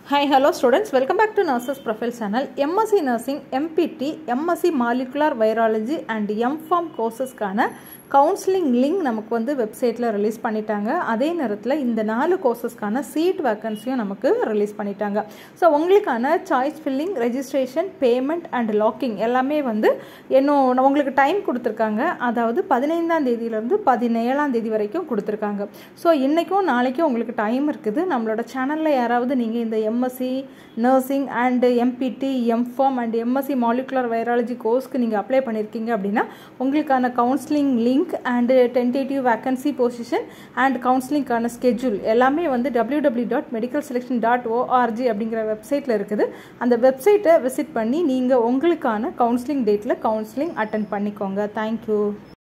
hi hello students welcome back to nurses profile channel MSc nursing MPT MSc molecular virology and MPharm கோர்சஸ்க்கான counselling link நமக்கு வந்து வெப்சைட்டில் release பண்ணிட்டாங்க அதே நேரத்தில் இந்த நாலு கோர்சஸ்க்கான சீட் வேக்கன்சியும் நமக்கு ரிலீஸ் பண்ணிட்டாங்க ஸோ உங்களுக்கான choice filling registration payment and locking எல்லாமே வந்து இன்னும் உங்களுக்கு டைம் கொடுத்துருக்காங்க அதாவது பதினைந்தாம் தேதியிலேருந்து பதினேழாம் தேதி வரைக்கும் கொடுத்துருக்காங்க ஸோ இன்றைக்கும் நாளைக்கும் உங்களுக்கு டைம் இருக்குது நம்மளோட சேனலில் யாராவது நீங்கள் இந்த MSc nursing and MPT MPharm and MSc molecular virology கோர்ஸ்க்கு நீங்கள் அப்ளை பண்ணியிருக்கீங்க அப்படின்னா உங்களுக்கான counselling link and tentative vacancy position and கவுன்சிலிங்க்கான ஸ்கெட்யூல் எல்லாமே வந்து W W dot medical selection dot ORG அப்படிங்கிற வெப்சைட்டில் இருக்குது அந்த வெப்சைட்டை விசிட் பண்ணி நீங்கள் உங்களுக்கான கவுன்சிலிங் டேட்டில் கவுன்சிலிங் அட்டன் பண்ணிக்கோங்க தேங்க்யூ